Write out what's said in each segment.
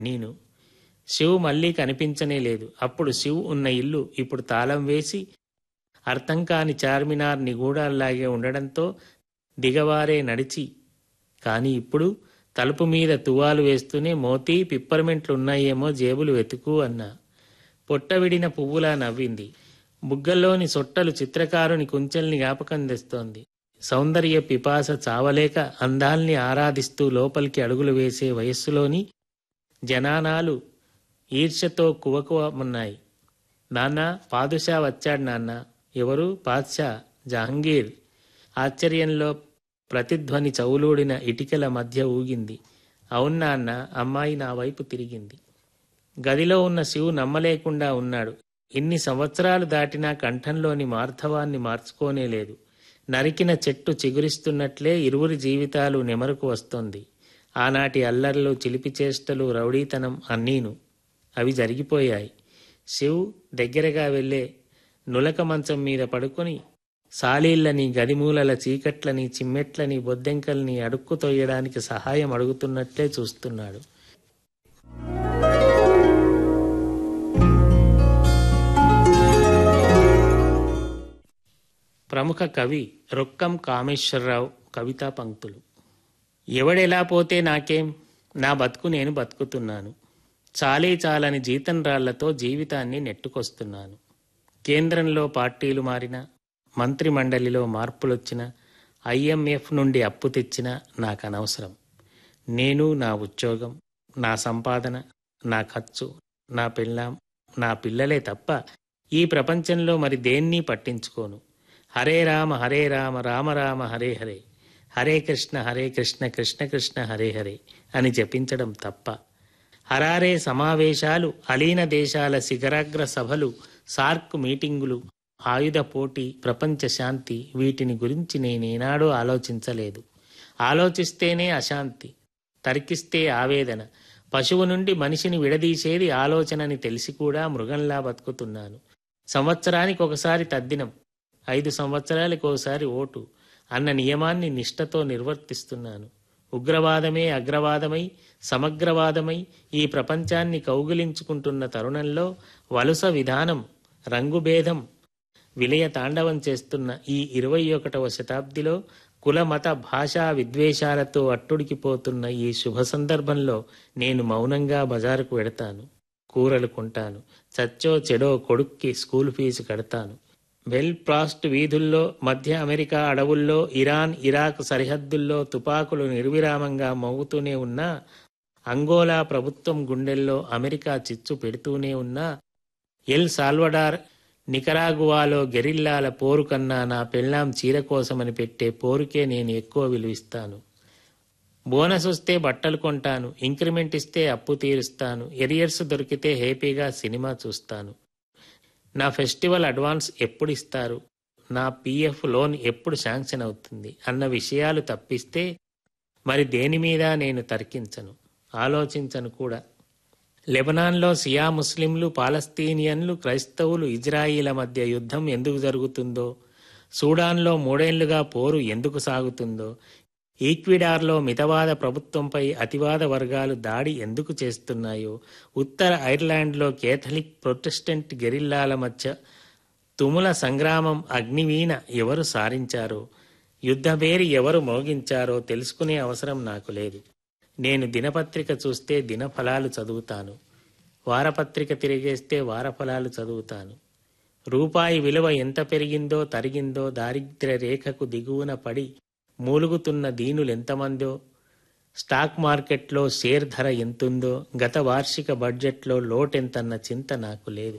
నేను శివ్ మళ్ళీ కనిపించనే లేదు అప్పుడు శివ్ ఉన్న ఇల్లు ఇప్పుడు తాళం వేసి అర్థం కాని చార్మినార్ నిగూఢాల్లాగే ఉండడంతో దిగవారే నడిచి కానీ ఇప్పుడు తలుపు మీద తువాలు వేస్తూనే మోతీ పిప్పర్మెంట్లు ఉన్నాయేమో జేబులు వెతుకు అన్నా పొట్టవిడిన పువ్వులా నవ్వింది బుగ్గల్లోని సొట్టలు చిత్రకారుని కుంచెల్ని జ్ఞాపకం తెస్తోంది సౌందర్య పిపాస చావలేక అందాల్ని ఆరాధిస్తూ లోపలికి అడుగులు వేసే వయస్సులోని జనానాలు ఈర్ష్యతో కువకువమన్నాయి నాన్న పాదుషా వచ్చాడు నాన్న ఎవరు పాద్షా జహంగీర్ ఆశ్చర్యంలో ప్రతిధ్వని చౌలూడిన ఇటికల మధ్య ఊగింది అవును నాన్న అమ్మాయి నా వైపు తిరిగింది గదిలో ఉన్న శివు నమ్మలేకుండా ఉన్నాడు ఇన్ని సంవత్సరాలు దాటినా కంఠంలోని మార్ధవాన్ని మార్చుకోనే లేదు నరికిన చెట్టు చిగురిస్తున్నట్లే ఇరువురి జీవితాలు నెమరుకు వస్తోంది ఆనాటి అల్లర్లు చిలిపి చేష్టలు రౌడీతనం అన్నీను అవి జరిగిపోయాయి శివ్ దగ్గరగా వెళ్ళే నులక మంచం మీద పడుకొని సాలీళ్ళని గదిమూలల చీకట్లని చిమ్మెట్లని బొద్దెంకల్ని అడుక్కు తొయ్యడానికి సహాయం అడుగుతున్నట్లే చూస్తున్నాడు ప్రముఖ కవి రొక్కం కామేశ్వరరావు కవితా పంక్తులు ఎవడెలా పోతే నాకేం నా బతుకు నేను బతుకుతున్నాను చాలే చాలని జీతం రాళ్లతో జీవితాన్ని నెట్టుకొస్తున్నాను కేంద్రంలో పార్టీలు మారిన మంత్రిమండలిలో మార్పులొచ్చిన ఐఎంఎఫ్ నుండి అప్పు తెచ్చిన నాకు అనవసరం నేను నా ఉద్యోగం నా సంపాదన నా ఖర్చు నా పెళ్ళాం నా పిల్లలే తప్ప ఈ ప్రపంచంలో మరి దేన్ని పట్టించుకోను హరే రామ హరే రామ రామ రామ హరే హరే హరే కృష్ణ హరే కృష్ణ కృష్ణ కృష్ణ హరే హరే అని జపించడం తప్ప హరారే సమావేశాలు అలీన దేశాల శిఖరాగ్ర సభలు సార్క్ మీటింగులు ఆయుధ పోటీ ప్రపంచ శాంతి వీటిని గురించి నేనేనాడూ ఆలోచించలేదు ఆలోచిస్తేనే అశాంతి తర్కిస్తే ఆవేదన పశువు నుండి మనిషిని విడదీసేది ఆలోచనని తెలిసి కూడా మృగంలా బతుకుతున్నాను సంవత్సరానికి ఒకసారి తద్దినం ఐదు సంవత్సరాలకు ఒకసారి ఓటు అన్న నియమాన్ని నిష్ఠతో నిర్వర్తిస్తున్నాను ఉగ్రవాదమే అగ్రవాదమై సమగ్రవాదమై ఈ ప్రపంచాన్ని కౌగిలించుకుంటున్న తరుణంలో వలుస విధానం రంగుభేదం విలయ తాండవం చేస్తున్న ఈ ఇరవై ఒకటవ శతాబ్దిలో కుల మత భాషా విద్వేషాలతో అట్టుడికిపోతున్న ఈ శుభ సందర్భంలో నేను మౌనంగా బజారుకు వెడతాను కూరలు కొంటాను చచ్చో చెడో కొడుక్కి స్కూల్ ఫీజు కడతాను బెల్ ప్రాస్ట్ వీధుల్లో మధ్య అమెరికా అడవుల్లో ఇరాన్ ఇరాక్ సరిహద్దుల్లో తుపాకులు నిర్విరామంగా మోగుతూనే ఉన్నా అంగోలా ప్రభుత్వం గుండెల్లో అమెరికా చిచ్చు పెడుతూనే ఉన్నా ఎల్ సాల్వడార్ నికరాగువాలో గెరిల్లాల పోరు కన్నా నా పెళ్ళాం చీర కోసమని పెట్టే పోరుకే నేను ఎక్కువ విలువిస్తాను బోనస్ వస్తే బట్టలు కొంటాను ఇంక్రిమెంట్ ఇస్తే అప్పు తీరుస్తాను ఎరియర్స్ దొరికితే హ్యాపీగా సినిమా చూస్తాను నా ఫెస్టివల్ అడ్వాన్స్ ఎప్పుడు ఇస్తారు నా పీఎఫ్ లోన్ ఎప్పుడు శాంక్షన్ అవుతుంది అన్న విషయాలు తప్పిస్తే మరి దేని మీద నేను తర్కించను ఆలోచించను కూడా లెబనాన్లో సియా ముస్లింలు పాలస్తీనియన్లు క్రైస్తవులు ఇజ్రాయిల మధ్య యుద్ధం ఎందుకు జరుగుతుందో సూడాన్లో మూడేళ్లుగా పోరు ఎందుకు సాగుతుందో ఈక్విడార్లో మితవాద ప్రభుత్వంపై అతివాద వర్గాలు దాడి ఎందుకు చేస్తున్నాయో ఉత్తర ఐర్లాండ్లో కేథలిక్ ప్రొటెస్టెంట్ గెరిల్లాల మధ్య తుముల సంగ్రామం అగ్నివీణ ఎవరు సారించారో యుద్ధబేరి ఎవరు మోగించారో తెలుసుకునే అవసరం నాకు లేదు నేను దినపత్రిక చూస్తే దినఫలాలు చదువుతాను వారపత్రిక తిరిగేస్తే వారఫలాలు చదువుతాను రూపాయి విలువ ఎంత పెరిగిందో తరిగిందో దారిద్ర్య రేఖకు దిగువన పడి మూలుగుతున్న దీనులెంతమందో స్టాక్ మార్కెట్లో షేర్ ధర ఎంతుందో గత వార్షిక బడ్జెట్లో లోటెంతన్న చింత నాకు లేదు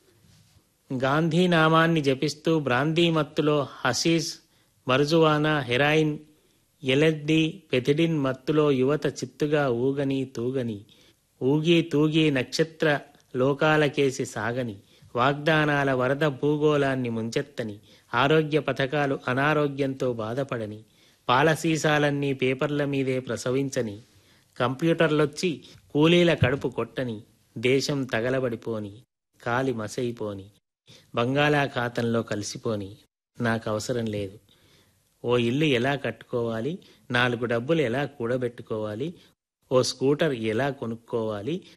గాంధీ నామాన్ని జపిస్తూ బ్రాందీ మత్తులో హసీస్ మరుజువానా హెరాయిన్ ఎలెడ్డి పెథిడిన్ మత్తులో యువత చిత్తుగా ఊగని తూగని ఊగి తూగి నక్షత్ర లోకాలకేసి సాగని వాగ్దానాల వరద భూగోళాన్ని ముంచెత్తని ఆరోగ్య పథకాలు అనారోగ్యంతో బాధపడని పాలసీసాలన్నీ పేపర్ల మీదే ప్రసవించని కంప్యూటర్లొచ్చి కూలీల కడుపు కొట్టని దేశం తగలబడిపోని కాలి మసైపోని బంగాళాఖాతంలో కలిసిపోని నాకు అవసరం లేదు ఓ ఇల్లు ఎలా కట్టుకోవాలి నాలుగు డబ్బులు ఎలా కూడబెట్టుకోవాలి ఓ స్కూటర్ ఎలా కొనుక్కోవాలి